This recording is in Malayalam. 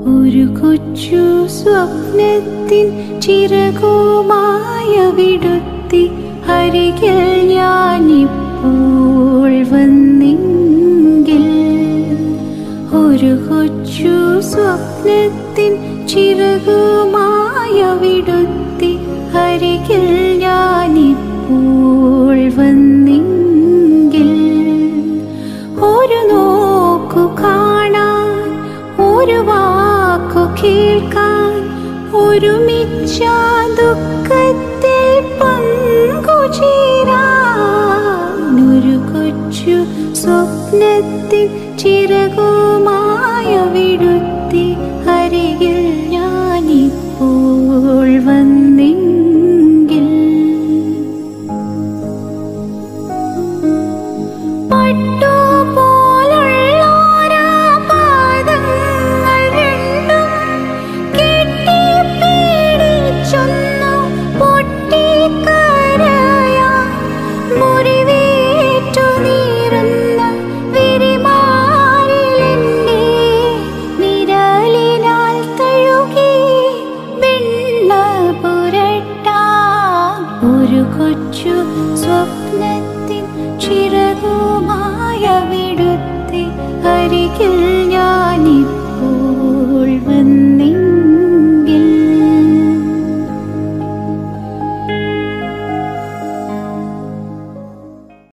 ഒരു കൊച്ചു സ്വപ്നത്തിൻ ചിറകുമായ വിടുത്തി അരികിൽ ഞാനിപ്പോൾ വന്നെങ്കിൽ ഒരു കൊച്ചു സ്വപ്നത്തിൻ ചിറകുമായ വിടുത്തി അരികിൽ ഞാനിപ്പോൾ വന്നെങ്കിൽ ഒരു നോക്കു കാണാൻ ഒരു വാക്കു കേൾക്കാൻ ഒരുമിച്ച ദുഃഖത്തിൽ പങ്കുചേരാൻ ഒരു കൊച്ചു സ്വപ്നത്തിൽ ചിറകുമായ വിടുത്തി അരികിൽ ഞാനിപ്പോൾ വന്നെങ്കിൽ പട്ടുപോലുള്ളോരാ പാദങ്ങൾ രണ്ടും കെട്ടിപ്പിടിച്ചൊന്നു പൊട്ടിക്കരയാൻ മുറിവേറ്റു നീറുന്ന വിരിമാറിലെന്നെ നിഴലിനാൽ തഴുകി വെണ്ണ പുരട്ടാൻ ഒരു കൊച്ചു സ്വപ്നത്തിൻ ചിറ